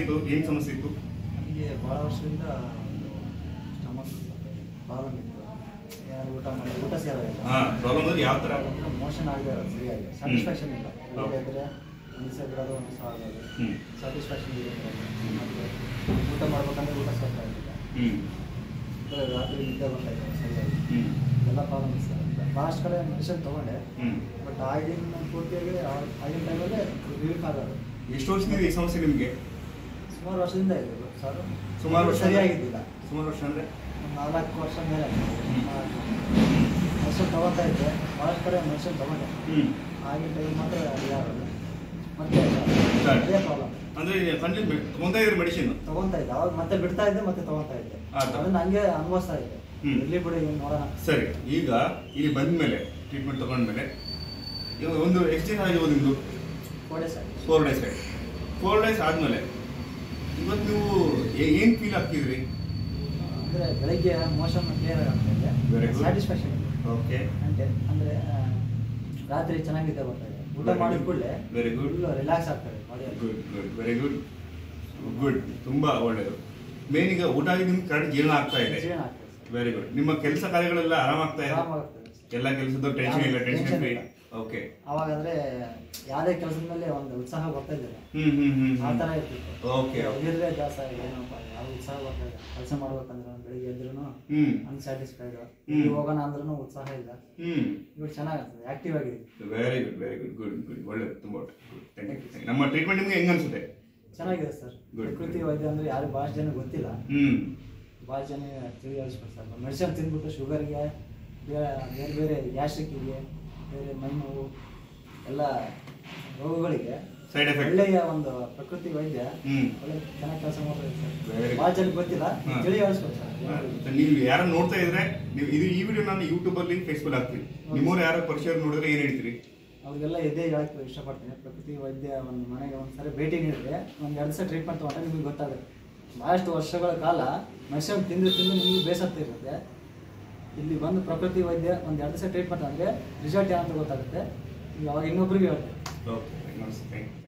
ಏನಾಯ್ತು ಏನ್ ಸಮಸ್ಯೆ ಇತ್ತು ನನಗೆ ಭಾಳ ವರ್ಷದಿಂದ ಸ್ಟಮಕ್ ಪ್ರಾಬ್ಲಮ್ ಇತ್ತು ಏನಾದ್ರು ಊಟ ಮಾಡಿ ಊಟ ಸೇರೋದಿಲ್ಲ ಹಾ ಪ್ರಾಬ್ಲಮ್ ಅಂದ್ರೆ ಯಾವ ತರ ಮೋಷನ್ ಆಗದೆ ಇರೋದು ಸರಿಯಾಗಿ ಸ್ಯಾಟಿಸ್ಫ್ಯಾಕ್ಷನ್ ಇಲ್ಲ ಬೆಳಿಗ್ಗೆ ಎದ್ರೆ ಒಂದು ದಿವಸ ಬಿಡೋದು ಒಂದು ದಿವಸ ಆಗೋದು ಹ್ಮ್ ಸ್ಯಾಟಿಸ್ಫ್ಯಾಕ್ಷನ್ ಇದೆ ಮತ್ತೆ ಊಟ ಮಾಡ್ಬೇಕಂದ್ರೆ ಊಟ ಸೇರ್ತಾ ಇರಲಿಲ್ಲ ಹ್ಮ್ ಅಂದ್ರೆ ರಾತ್ರಿ ನಿದ್ದೆ ಬರ್ತಾ ಇಲ್ಲ ಸರಿಯಾಗಿ ಹ್ಮ್ ಎಲ್ಲ ಪ್ರಾಬ್ಲಮ್ ಇತ್ತು ಭಾಳಷ್ಟು ಕಡೆ ಮೆಡಿಸಿನ್ ತೊಗೊಂಡೆ ಹ್ಮ್ ಬಟ್ ಆಗಿನ ಪೂರ್ತಿಯಾಗಿ ಆ- ಆಗಿನ ಟೈಮಲ್ಲೇ ರಿಲೀಫ್ ಆಗೋದು ಎಷ್ಟು ವರ್ಷದಿಂದ ಈ ಸಮಸ್ಯೆ ನಿಮ್ಗೆ ಸುಮಾರು ವರ್ಷದಿಂದ ಇದೆ ಸರ್ ಸುಮಾರು ವರ್ಷ ಸರಿಯಾಗಿದ್ದಿಲ್ಲ ಸುಮಾರು ವರ್ಷ ಅಂದ್ರೆ ಒಂದು ನಾಲ್ಕು ವರ್ಷ ಮೇಲೆ ಹ್ಮ್. ಮೆಡಿಸಿನ್ ತಗೋತಾ ಇದ್ದೆ ಭಾಳಷ್ಟು ಕಡೆ ಮೆಡಿಸಿನ್ ತಗೊಂಡೆ ಹ್ಮ್ ಆಗಿನ ಟೈಮ್ ಮಾತ್ರ ಯಾರು ಮತ್ತೆ Start. ಅದೇ ಪ್ರಾಬ್ಲಮ್ ಅಂದ್ರೆ ಕಂಟಿನ್ಯೂ ತಗೊಂತಾ ಇದ್ರಿ ಮೆಡಿಸಿನ್ ತಗೊಂತಾ ಇದ್ದೆ ಅವಾಗ ಮತ್ತೆ ಬಿಡ್ತಾ ಇದ್ದೆ ಮತ್ತೆ ತಗೊಂತಾ ಇದ್ದೆ ಆಯ್ತು. ಅದನ್ನ ಹಂಗೆ ಅನುಭವಿಸ್ತಾ ಇದ್ದೆ ಹ್ಮ್. ಇರ್ಲಿ ಬಿಡಿ ಇನ್ನು ನೋಡೋಣ ಸರಿ ಈಗ ಇಲ್ಲಿ ಬಂದ್ಮೇಲೆ ಟ್ರೀಟ್ಮೆಂಟ್ ತಗೊಂಡ್ಮೇಲೆ ಇವಾಗ ಒಂದು ಎಷ್ಟು ದಿನ ಆಗಿರ್ಬೋದು ನಿಮ್ದು ಕೋಡೆ ಸರ್ ಫೋರ್ ಡೇಸ್ ಆಯ್ತು ಫೋರ್ ಡೇಸ್ ಆದ್ಮೇಲೆ ಇವತ್ತು ನೀವು ಏ- ಏನ್ ಫೀಲ್ ಆಗ್ತಿದ್ರಿ ಅಂದ್ರೆ ಬೆಳಗ್ಗೆ ಮೋಷನ್ ಕ್ಲಿಯರ್ ಆಗ್ತಾ ಇದೆ Very good. ಸ್ಯಾಟಿಸ್ಫ್ಯಾಕ್ಷನ್ ಓಕೆ అంటే ಅಂದ್ರೆ ಆ, ರಾತ್ರಿ ಚೆನ್ನಾಗಿದೆ ಬರ್ತಾ ಇದೆ ಊಟ Very ಮಾಡಿದ good. ಕೂಡಲೇ Very good. ರಿಲ್ಯಾಕ್ಸ್ ಆಗ್ತದೆ ಬಾಡಿಯಲ್ಲಿ good good very good good ತುಂಬಾ ಒಳ್ಳೆಯದು ಮೇನ್ ಈಗ ಊಟ ಆಗಿ ನಿಮ್ಗೆ ಕರೆಕ್ಟ್ ಜೀರ್ಣ ಆಗ್ತಾ ಇದೆ ಜೀರ್ಣ ಆಗ್ತದೆ ಸರ್. ವೆರಿ ಗುಡ್ ನಿಮ್ಮ ಕೆಲಸ ಕಾರ್ಯಗಳೆಲ್ಲ ಆರಾಮಾಗ್ತಾ ಇದೆ ಆರಾಮಾಗ್ತದೆ ಸರ್. ಎಲ್ಲ ಕೆಲಸದ ಟೆನ್ಷನ್ ಇಲ್ಲ ಟೆನ್ಷನ್ Tension ಫ್ರೀ ಇಲ್ಲ. ಓಕೆ ಅವಾಗ ಅಂದ್ರೆ ಯಾವುದೇ ಕೆಲಸದ ಮೇಲೆ ಒಂದು ಉತ್ಸಾಹ ಬರ್ತಾ ಇದ್ದಿಲ್ಲ ಹ್ಮ್ ಹ್ಮ್ ಹ್ಮ್ ಆ ಥರ ಇರ್ತಿತ್ತು ಓಕೆ ಇದ್ರೆ ಜಾಸ್ತಿ ಏನಪ್ಪ ಯಾವ ಉತ್ಸಾಹ ಬರ್ತಾ ಇಲ್ಲ ಕೆಲಸ ಮಾಡ್ಬೇಕಂದ್ರೆ ಬೆಳಿಗ್ಗೆ ಎದ್ರೂ ಹ್ಮ್ ಅನ್ಸ್ಯಾಟಿಸ್ಫೈಡ್ ಹ್ಮ್. ಹೋಗೋಣ ಅಂದ್ರೂ ಉತ್ಸಾಹ ಇಲ್ಲ ಹ್ಮ್ ಇವಾಗ ಚೆನ್ನಾಗಿರ್ತದೆ ಆಕ್ಟಿವ್ ಆಗಿದೆ very good very good good good ಒಳ್ಳೆದು ತುಂಬಾ ಥ್ಯಾಂಕ್ ಯು ನಮ್ಮ ಟ್ರೀಟ್ಮೆಂಟ್ ನಿಮ್ಗೆ ಹೆಂಗ್ ಅನ್ಸುತ್ತೆ ಚೆನ್ನಾಗಿದೆ ಸರ್ Good. ಪ್ರಕೃತಿ ವೈದ್ಯ ಅಂದ್ರೆ ಯಾರು ಭಾಳ ಜನ ಗೊತ್ತಿಲ್ಲ ಹ್ಮ್ ಭಾಳ ಜನ ತಿಳಿಸ್ಬೇಕು ಸರ್ ಮೆಡಿಸಿನ್ ತಿಂದ್ಬಿಟ್ಟು ಶುಗರ್ಗೆ ಬೇರೆ ಬೇರೆ ಗ್ಯಾಸ್ಟ್ರಿಕ್ಕಿಗೆ ಬೇರೆ ಮೈ ನೋವು ಎಲ್ಲ ರೋಗಗಳಿಗೆ ಸೈಡ್ ಎಫೆಕ್ಟ್ ಒಳ್ಳೆಯ ಒಂದು ಪ್ರಕೃತಿ ವೈದ್ಯ ಹ್ಮ್ ಒಳ್ಳೆ ಚೆನ್ನಾಗಿ ಕೆಲಸ ಮಾಡ್ತಾರೆ Very ಸರ್ good. ಭಾಳ ಜನ ಗೊತ್ತಿಲ್ಲ ಹಾ. ತಿಳಿ ಹೇಳಿಸ್ಬೇಕು ಸರ್ ಮತ್ತೆ ನೀವು ಯಾರು ನೋಡ್ತಾ ಇದ್ರೆ ನೀವು ಇದು ಈ ವಿಡಿಯೋ ನಾನು ಯೂಟ್ಯೂಬ್ ಅಲ್ಲಿ ಫೇಸ್ಬುಕ್ ಹಾಕ್ತೀನಿ ನಿಮ್ಮವ್ರು ಯಾರು ಪರಿಚಯ ನೋಡಿದ್ರೆ ಏನ್ ಹೇಳ್ತೀರಿ ಅವ್ರಿಗೆಲ್ಲ ಇದೇ ಹೇಳಕ್ಕೆ ಇಷ್ಟಪಡ್ತೀನಿ ಪ್ರಕೃತಿ ವೈದ್ಯ ಒಂದು ಮನೆಗೆ ಒಂದು ಸರಿ ಭೇಟಿ ನೀಡಿದ್ರೆ ಒಂದು ಎರಡು ದಿವಸ ಟ್ರೀಟ್ಮೆಂಟ್ ತೊಗೊಂಡ್ರೆ ನಿಮಗೆ ಗೊತ್ತಾಗುತ್ತೆ ಭಾಳಷ್ಟು ವರ್ಷಗಳ ಕಾಲ ಮೆಡಿಸಿನ್ ತಿಂದು ತಿಂದು ನಿಮಗೆ ಬೇಸತ್ತ ಇರುತ್ತೆ ಇಲ್ಲಿ ಬಂದು ಪ್ರಕೃತಿ ವೈದ್ಯ ಒಂದು ಎರಡು ದಿವಸ ಟ್ರೀಟ್ಮೆಂಟ್ ಅಂದರೆ ರಿಸಲ್ಟ್ ಏನಂತ ಗೊತ್ತಾಗುತ್ತೆ ಈಗ ಅವಾಗ ಇನ್ನೊಬ್ರಿಗೆ ಹೇಳ್ತಾರೆ ಓಕೆ ನಮಸ್ತೆ